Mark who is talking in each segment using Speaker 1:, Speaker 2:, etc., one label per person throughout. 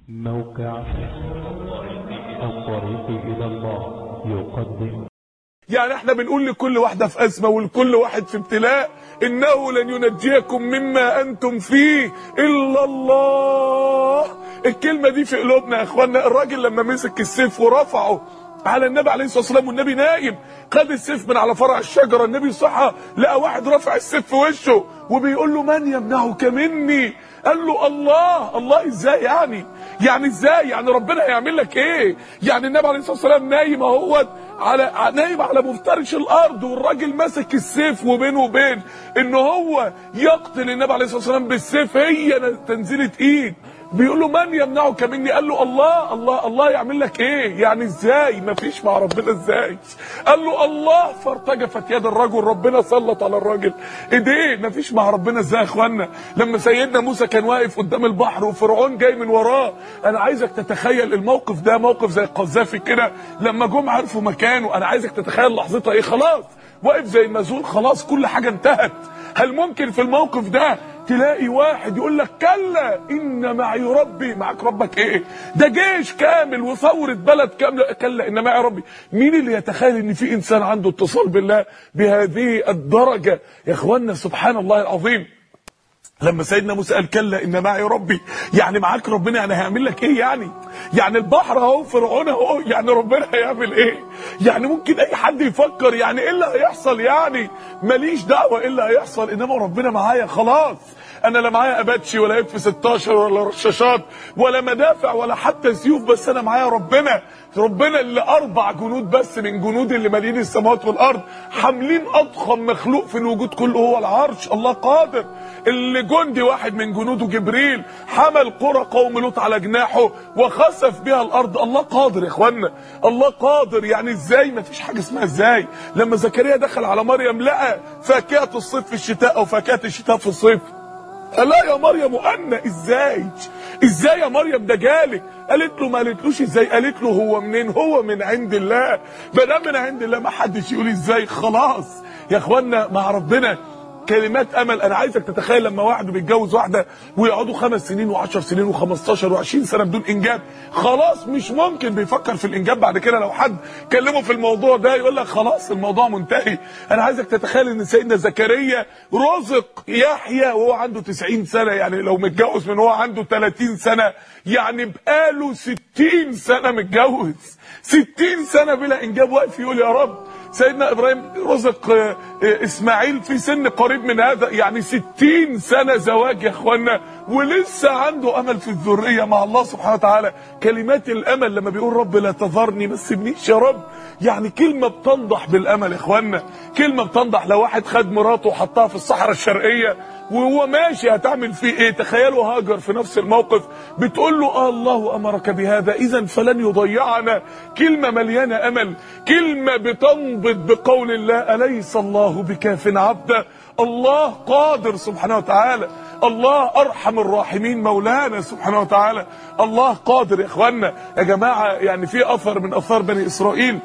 Speaker 1: موقع الطريق إلى الله يقدم
Speaker 2: يعني احنا بنقول لكل واحدة في أزمة ولكل واحد في ابتلاء إنه لن ينجيكم مما أنتم فيه إلا الله الكلمة دي في قلوبنا يا إخوانا الراجل لما مسك السيف ورفعه على النبي عليه الصلاة والسلام والنبي نايم خد السيف من على فرع الشجرة النبي صحى لقى واحد رفع السيف في وشه وبيقول له من يمنعك مني قال له الله الله ازاي يعني يعني ازاي يعني ربنا هيعمل لك ايه يعني النبي عليه الصلاه والسلام نايم اهوت على نايم على مفترش الارض والراجل ماسك السيف وبينه وبين ان هو يقتل النبي عليه الصلاه والسلام بالسيف هي تنزيله ايد بيقول له من يمنعك مني قال له الله الله الله يعمل لك ايه يعني ازاي ما فيش مع ربنا ازاي قال له الله فارتجفت يد الرجل ربنا سلط على الراجل ايديه ما فيش مع ربنا ازاي يا اخوانا لما سيدنا موسى كان واقف قدام البحر وفرعون جاي من وراه انا عايزك تتخيل الموقف ده موقف زي القذافي كده لما جم عرفوا مكانه انا عايزك تتخيل لحظتها ايه خلاص واقف زي المزول خلاص كل حاجه انتهت هل ممكن في الموقف ده تلاقي واحد يقول لك كلا ان معي ربي معك ربك ايه ده جيش كامل وثوره بلد كامله كلا ان معي ربي مين اللي يتخيل ان في انسان عنده اتصال بالله بهذه الدرجه يا اخوانا سبحان الله العظيم لما سيدنا موسى قال كلا ان معي ربي يعني معاك ربنا يعني هيعمل لك ايه يعني يعني البحر اهو فرعون اهو يعني ربنا هيعمل ايه يعني ممكن اي حد يفكر يعني ايه اللي هيحصل يعني ماليش دعوه ايه اللي هيحصل انما ربنا معايا خلاص انا لا معايا اباتشي ولا اف 16 ولا رشاشات ولا مدافع ولا حتى سيوف بس انا معايا ربنا ربنا اللي اربع جنود بس من جنود اللي مالين السماوات والارض حاملين اضخم مخلوق في الوجود كله هو العرش الله قادر اللي جندي واحد من جنوده جبريل حمل قرى قوم لوط على جناحه وخسف بها الارض الله قادر يا اخوانا الله قادر يعني ازاي ما فيش حاجه اسمها ازاي لما زكريا دخل على مريم لقى فاكهه الصيف في الشتاء او فاكهه الشتاء في الصيف قال لا يا مريم أنا ازاي ازاي يا مريم ده جالك قالت له ما قالتلوش ازاي قالت له هو منين هو من عند الله ما دام من عند الله ما حدش يقول ازاي خلاص يا اخوانا مع ربنا كلمات امل انا عايزك تتخيل لما واحد بيتجوز واحده ويقعدوا خمس سنين و10 سنين و15 و20 سنه بدون انجاب خلاص مش ممكن بيفكر في الانجاب بعد كده لو حد كلمه في الموضوع ده يقول لك خلاص الموضوع منتهي انا عايزك تتخيل ان سيدنا زكريا رزق يحيى وهو عنده 90 سنه يعني لو متجوز من هو عنده 30 سنه يعني بقاله 60 سنه متجوز 60 سنه بلا انجاب واقف يقول يا رب سيدنا ابراهيم رزق اسماعيل في سن قريب من هذا يعني ستين سنة زواج يا اخوانا ولسه عنده امل في الذرية مع الله سبحانه وتعالى كلمات الامل لما بيقول رب لا تذرني ما تسيبنيش يا رب يعني كلمة بتنضح بالامل يا اخوانا كلمة بتنضح لو واحد خد مراته وحطها في الصحراء الشرقية وهو ماشي هتعمل فيه ايه تخيلوا هاجر في نفس الموقف بتقول له آه الله امرك بهذا اذا فلن يضيعنا كلمة مليانة امل كلمة بتنبض بقول الله اليس الله بكاف عبده الله قادر سبحانه وتعالى الله ارحم الراحمين مولانا سبحانه وتعالى الله قادر يا اخوانا يا جماعة يعني في اثر من اثار بني اسرائيل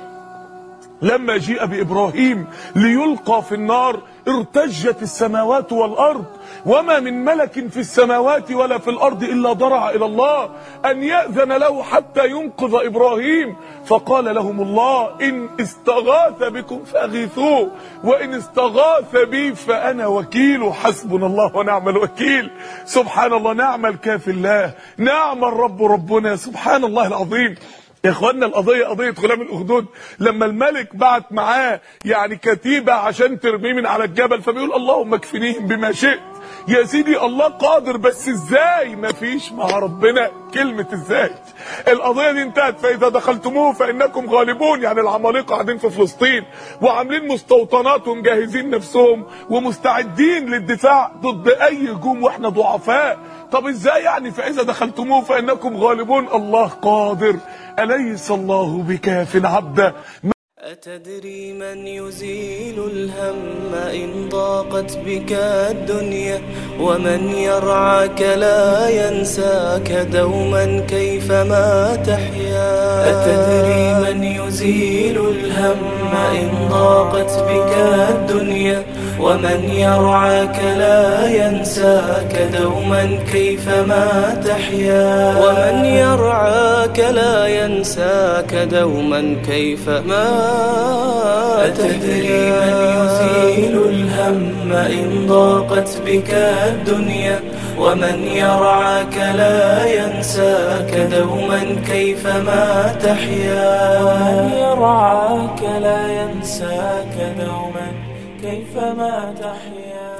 Speaker 2: لما جيء بإبراهيم ليلقى في النار ارتجت السماوات والأرض وما من ملك في السماوات ولا في الأرض إلا ضرع إلى الله أن يأذن له حتى ينقذ إبراهيم فقال لهم الله إن استغاث بكم فأغيثوه وإن استغاث بي فأنا وكيل حسبنا الله ونعم الوكيل سبحان الله نعم الكافي الله نعم الرب ربنا سبحان الله العظيم يا اخوانا القضيه قضيه غلام الاخدود لما الملك بعت معاه يعني كتيبه عشان ترميه من على الجبل فبيقول اللهم اكفنيهم بما شئت يا سيدي الله قادر بس ازاي مفيش مع ربنا كلمة ازاي القضية دي انتهت فاذا دخلتموه فانكم غالبون يعني العمالقة قاعدين في فلسطين وعاملين مستوطنات ومجهزين نفسهم ومستعدين للدفاع ضد اي هجوم واحنا ضعفاء طب ازاي يعني فاذا دخلتموه فانكم غالبون الله قادر اليس الله بكاف عبده
Speaker 3: أتدري من يزيل الهم إن ضاقت بك الدنيا ومن يرعاك لا ينساك دوما كيفما تحيا أتدري من يزيل الهم إن ضاقت بك الدنيا ومن يرعاك لا ينساك دوما كيفما تحيا ومن يرعاك لا ينساك دوما كيفما أتدري من يزيل الهم إن ضاقت بك الدنيا ومن يرعاك لا ينساك دوما كيفما تحيا ومن يرعاك لا ينساك دوما كيفما تحيا